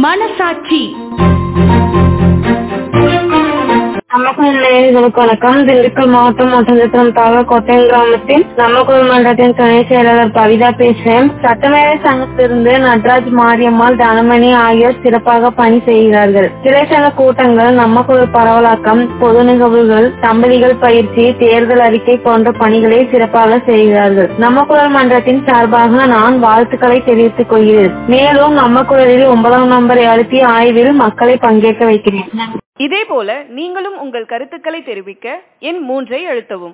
மனசாட்சி நமக்குள் நேயர்களுக்கு வணக்கம் திண்டுக்கல் மாவட்டம் ஒட்டஞ்சத்திரம் தாவ கொட்டையம் கிராமத்தில் நமக்குள் மன்றத்தின் துணை செயலாளர் கவிதா பேசுறேன் சட்டமேதை சங்கத்திலிருந்து நடராஜ் மாரியம்மாள் தனமணி ஆகியோர் சிறப்பாக பணி செய்கிறார்கள் கிளை சங்க கூட்டங்கள் நமக்குள் பரவலாக்கம் பொது நிகழ்வுகள் தம்பதிகள் பயிற்சி தேர்தல் அறிக்கை போன்ற பணிகளை சிறப்பாக செய்கிறார்கள் நம்ம குரல் மன்றத்தின் சார்பாக நான் வாழ்த்துக்களை தெரிவித்துக் கொள்கிறேன் மேலும் நம்ம குரலில் ஒன்பதாம் நம்பரை அழுத்தி ஆய்வில் மக்களை பங்கேற்க வைக்கிறேன் இதேபோல நீங்களும் உங்கள் கருத்துக்களை தெரிவிக்க எண் மூன்றை அழுத்தவும்